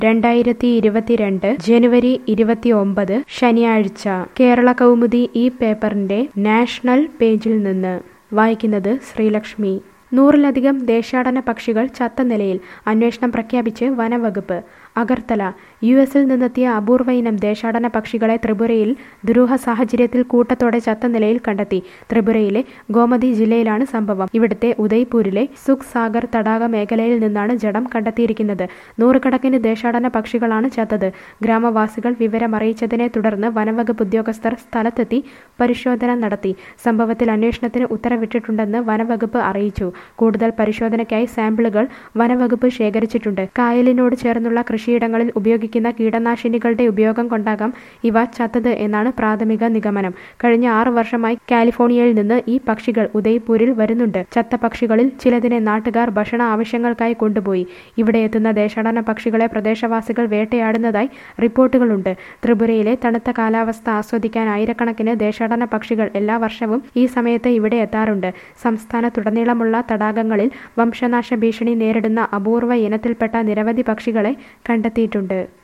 രണ്ടായിരത്തി ഇരുപത്തിരണ്ട് ജനുവരി ഇരുപത്തിയൊമ്പത് ശനിയാഴ്ച കേരള കൗമുദി ഈ പേപ്പറിന്റെ നാഷണൽ പേജിൽ നിന്ന് വായിക്കുന്നത് ശ്രീലക്ഷ്മി നൂറിലധികം ദേശാടന പക്ഷികൾ ചത്ത നിലയിൽ അന്വേഷണം പ്രഖ്യാപിച്ച് വനവകുപ്പ് അഗർത്തല യു എസിൽ നിന്നെത്തിയ അപൂർവ ഇനം ദേശാടന പക്ഷികളെ ത്രിപുരയിൽ ദുരൂഹ സാഹചര്യത്തിൽ കൂട്ടത്തോടെ ചത്ത നിലയിൽ കണ്ടെത്തി ത്രിപുരയിലെ ഗോമതി ജില്ലയിലാണ് സംഭവം ഇവിടുത്തെ ഉദയ്പൂരിലെ സുഖ് സാഗർ തടാക മേഖലയിൽ നിന്നാണ് ജഡം കണ്ടെത്തിയിരിക്കുന്നത് നൂറുകണക്കിന് ദേശാടന പക്ഷികളാണ് ചത്തത് ഗ്രാമവാസികൾ വിവരമറിയിച്ചതിനെ തുടർന്ന് വനവകുപ്പ് ഉദ്യോഗസ്ഥർ സ്ഥലത്തെത്തി പരിശോധന നടത്തി സംഭവത്തിൽ അന്വേഷണത്തിന് ഉത്തരവിട്ടിട്ടുണ്ടെന്ന് വനവകുപ്പ് അറിയിച്ചു കൂടുതൽ പരിശോധനയ്ക്കായി സാമ്പിളുകൾ വനവകുപ്പ് ശേഖരിച്ചിട്ടുണ്ട് കായലിനോട് ചേർന്നുള്ള കൃഷിയിടങ്ങളിൽ ഉപയോഗിക്കുന്ന കീടനാശിനികളുടെ ഉപയോഗം കൊണ്ടാകാം ഇവ ചത്തത് എന്നാണ് പ്രാഥമിക നിഗമനം കഴിഞ്ഞ ആറ് വർഷമായി കാലിഫോർണിയയിൽ നിന്ന് ഈ പക്ഷികൾ ഉദയ്പൂരിൽ വരുന്നുണ്ട് ചത്ത പക്ഷികളിൽ ചിലതിനെ നാട്ടുകാർ ഭക്ഷണ ആവശ്യങ്ങൾക്കായി കൊണ്ടുപോയി ഇവിടെ എത്തുന്ന ദേശാടന പക്ഷികളെ പ്രദേശവാസികൾ വേട്ടയാടുന്നതായി റിപ്പോർട്ടുകളുണ്ട് ത്രിപുരയിലെ തണുത്ത കാലാവസ്ഥ ആസ്വദിക്കാൻ ആയിരക്കണക്കിന് ദേശാടന പക്ഷികൾ എല്ലാ വർഷവും ഈ സമയത്ത് ഇവിടെ എത്താറുണ്ട് സംസ്ഥാനത്തുടനീളമുള്ള തടാകങ്ങളിൽ വംശനാശ ഭീഷണി നേരിടുന്ന അപൂർവ ഇനത്തിൽപ്പെട്ട നിരവധി പക്ഷികളെ കണ്ടെത്തിയിട്ടുണ്ട്